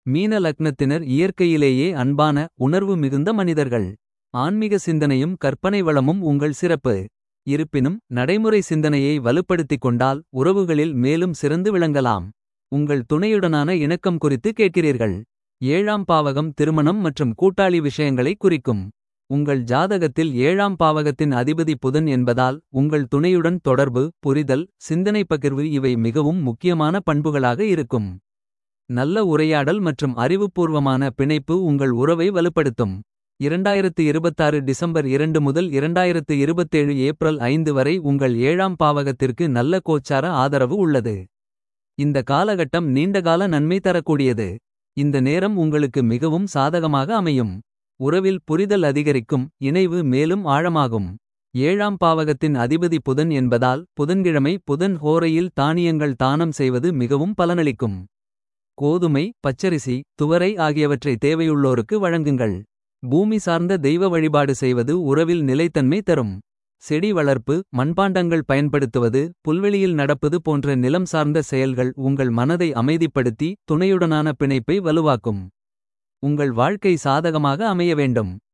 மீன லக்னத்தினர் இயற்கையிலேயே அன்பான உணர்வு மிகுந்த மனிதர்கள் ஆன்மீக சிந்தனையும் கற்பனை வளமும் உங்கள் சிறப்பு இருப்பினும் நடைமுறை சிந்தனையை வலுப்படுத்திக் கொண்டால் உறவுகளில் மேலும் சிறந்து விளங்கலாம் உங்கள் துணையுடனான இணக்கம் குறித்து கேட்கிறீர்கள் ஏழாம் பாவகம் திருமணம் மற்றும் கூட்டாளி விஷயங்களை குறிக்கும் உங்கள் ஜாதகத்தில் ஏழாம் பாவகத்தின் அதிபதி புதன் என்பதால் உங்கள் துணையுடன் தொடர்பு புரிதல் சிந்தனை பகிர்வு இவை மிகவும் முக்கியமான பண்புகளாக இருக்கும் நல்ல உரையாடல் மற்றும் அறிவுபூர்வமான பிணைப்பு உங்கள் உறவை வலுப்படுத்தும் இரண்டாயிரத்து இருபத்தாறு டிசம்பர் இரண்டு முதல் இரண்டாயிரத்து இருபத்தேழு ஏப்ரல் ஐந்து வரை உங்கள் ஏழாம் பாவகத்திற்கு நல்ல கோச்சார ஆதரவு உள்ளது இந்த காலகட்டம் நீண்டகால நன்மை தரக்கூடியது இந்த நேரம் உங்களுக்கு மிகவும் சாதகமாக அமையும் உறவில் புரிதல் அதிகரிக்கும் இணைவு மேலும் ஆழமாகும் ஏழாம் பாவகத்தின் அதிபதி புதன் என்பதால் புதன்கிழமை புதன் ஹோரையில் தானியங்கள் தானம் செய்வது மிகவும் பலனளிக்கும் கோதுமை பச்சரிசி துவரை ஆகியவற்றை தேவையுள்ளோருக்கு வழங்குங்கள் பூமி சார்ந்த தெய்வ வழிபாடு செய்வது உறவில் நிலைத்தன்மை தரும் செடி வளர்ப்பு மண்பாண்டங்கள் பயன்படுத்துவது புல்வெளியில் நடப்பது போன்ற நிலம் சார்ந்த செயல்கள் உங்கள் மனதை அமைதிப்படுத்தி துணையுடனான பிணைப்பை வலுவாக்கும் உங்கள் வாழ்க்கை சாதகமாக அமைய வேண்டும்